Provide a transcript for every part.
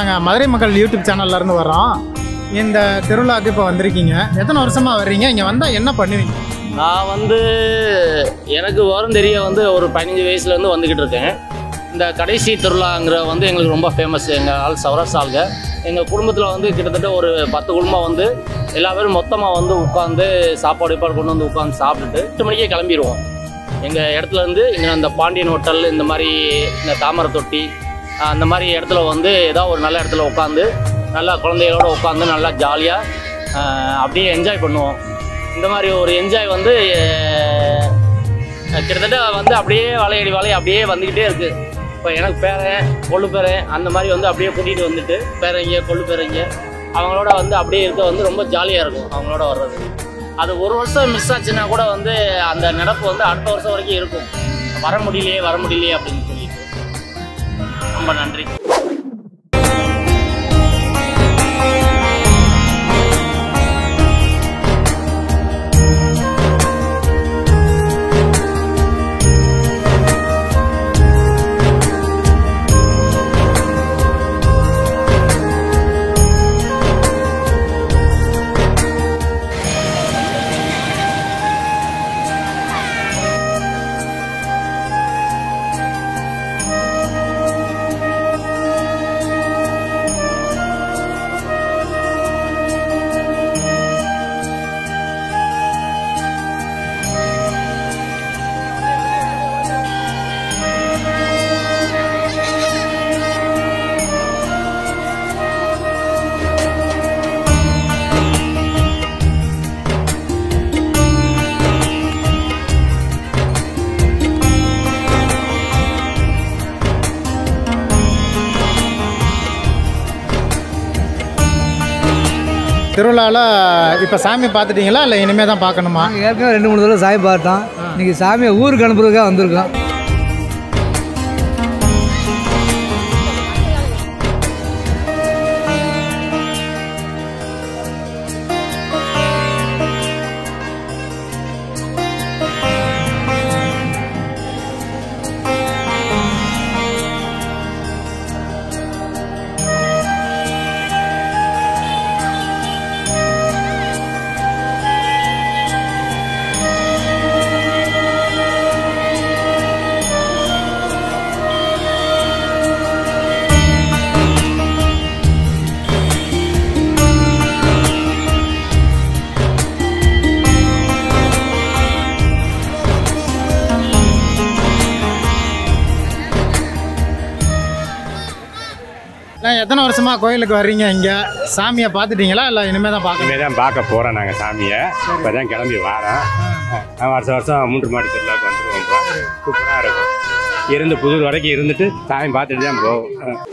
நாங்கள் மதுரை மக்கள் யூடியூப் சேனல்ல இருந்து வர்றோம் இந்த திருவிழாவுக்கு இப்போ வந்திருக்கீங்க எத்தனை வருஷமா வர்றீங்க இங்கே வந்தால் என்ன பண்ணுவீங்க நான் வந்து எனக்கு வரும் தெரிய வந்து ஒரு பதினஞ்சு வயசுலேருந்து வந்துக்கிட்டு இருக்கேன் இந்த கடைசி திருவிழாங்கிற வந்து எங்களுக்கு ரொம்ப ஃபேமஸ் எங்கள் ஆள் சவரஸ் ஆளுங்க எங்கள் குடும்பத்தில் வந்து கிட்டத்தட்ட ஒரு பத்து குடும்பம் வந்து எல்லா பேரும் மொத்தமாக வந்து உட்காந்து சாப்பாடு கீப்பாடு கொண்டு வந்து உட்காந்து சாப்பிட்டுட்டு எட்டு மணிக்கே கிளம்பிடுவோம் எங்கள் இடத்துல இருந்து இங்கே அந்த பாண்டியன் ஹோட்டல் இந்த மாதிரி இந்த தாமரை தொட்டி ஆஹ் அந்த மாதிரி இடத்துல வந்து ஏதாவது ஒரு நல்ல இடத்துல உட்காந்து நல்லா குழந்தைகளோட உட்காந்து நல்லா ஜாலியாக அப்படியே என்ஜாய் பண்ணுவோம் இந்த மாதிரி ஒரு என்ஜாய் வந்து அஹ், கிட்டத்தட்ட வந்து அப்படியே வளையடி வளைய அப்படியே வந்துக்கிட்டே இருக்குது இப்போ எனக்கு பேரன் கொள்ளு பேரன் அந்த மாதிரி வந்து அப்படியே கூட்டிகிட்டு வந்துட்டு பேரங்க கொள்ளு பேரங்க அவங்களோட வந்து அப்படியே இருக்க வந்து ரொம்ப ஜாலியாக இருக்கும் அவங்களோட வர்றது அது ஒரு வருஷம் மிஸ் ஆச்சுன்னா கூட வந்து அந்த நடப்பு வந்து அடுத்த வருஷம் வரைக்கும் இருக்கும் வர முடியலையே வர முடியலையே அப்படின்னு சொல்லிட்டு ரொம்ப நன்றி திருவிழாவில் இப்போ சாமி பார்த்துட்டீங்களா இல்லை இனிமேல் தான் பார்க்கணுமா நாங்கள் ஏற்கனவே ரெண்டு மூணு தடவை சாமி பார்த்தோம் இன்னைக்கு சாமியை ஊருக்கு அனுப்புறதுக்காக வந்திருக்கோம் நான் எத்தனை வருஷமா கோயிலுக்கு வர்றீங்க இங்கே சாமியை பார்த்துட்டீங்களா இல்லை இனிமேல் தான் பார்க்கணும் இனிமேல் தான் பார்க்க போகிறோம் நாங்கள் சாமியை இப்போ தான் கிளம்பி வரோம் அஹ் வருஷம் வருஷம் மூன்று மாடி திருவிழாவுக்கு வந்துடுவோம் இப்போ சூப்பராக இருக்கும் இருந்து புதூர் வரைக்கும் இருந்துட்டு சாமி பார்த்துட்டு தான் போவோம் அஹ்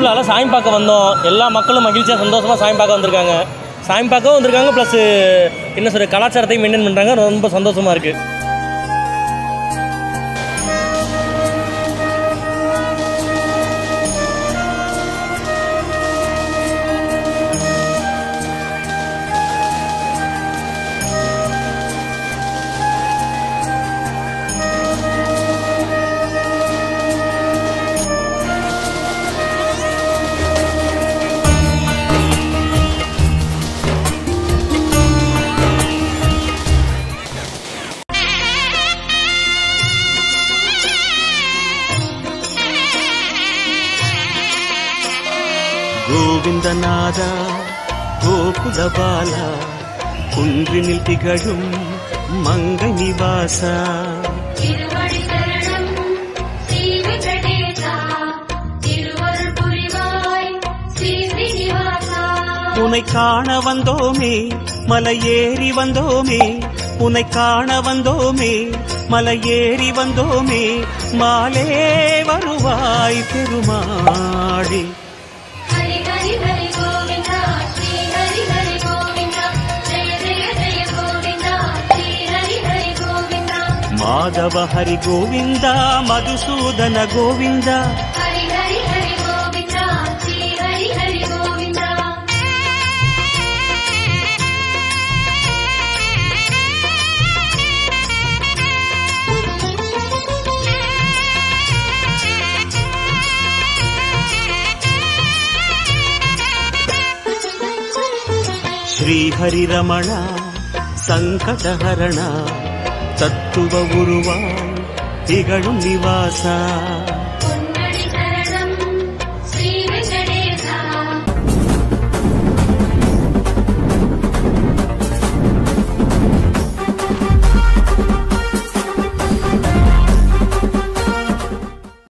திருவிழாவில் சாமி பார்க்க வந்தோம் எல்லா மக்களும் மகிழ்ச்சியாக சந்தோஷமாக சாமி பார்க்க வந்திருக்காங்க சாமி பார்க்கவும் வந்திருக்காங்க ப்ளஸ் என்ன சொல்ற கலாச்சாரத்தையும் மெயின்டைன் பண்ணுறாங்க ரொம்ப சந்தோஷமாக இருக்குது கோவிந்தநாத கோகுலபால குன்றினில் திகழும் மங்கை நிவாசா திருவடி சரணம் ஸ்ரீ வெங்கடேசா திருவருள் புரிவாய் ஸ்ரீ ஸ்ரீனிவாசா உனை காண வந்தோமே மலை ஏறி வந்தோமே உனை காண வந்தோமே மலை ஏறி வந்தோமே மாலே வருவாய் பெருமாளே ஹரி ஹரி ஹரி கோவிந்தா ஸ்ரீ ஹரி ஹரி கோவிந்தா ஜெய ஜெய ஜெய கோவிந்தா ஸ்ரீ ஹரி ஹரி கோவிந்தா மாதவ ஹரி கோவிந்தா மதுசூதன கோவிந்தா ஹரி ஹரி ஹரி கோவிந்தா ஸ்ரீ ஹரி ஹரி கோவிந்தா ஸ்ரீஹரி ரமண சங்கடஹரண தத்துவ உருவாய் திகழும் நிவாசா